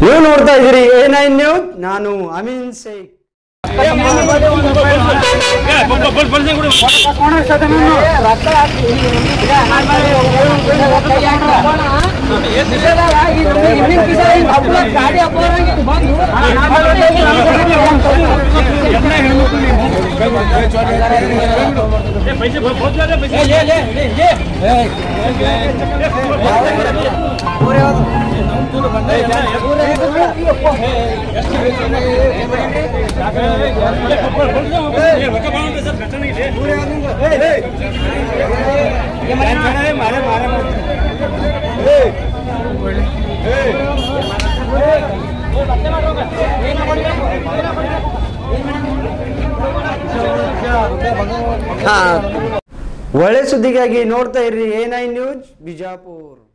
ನೀವು ನೋಡ್ತಾ ಇದ್ದೀರಿ ಎ ನೈನ್ ನ್ಯೂಸ್ ನಾನು ಅಮೀನ್ ಶೇಖ್ ಹಾ. ಒಳ್ಳೆ ಸುದ್ದಿಗಾಗಿ ನೋಡ್ತಾ ಇರ್ರಿ ಎ ನೈನ್ ನ್ಯೂಸ್ ಬಿಜಾಪುರ್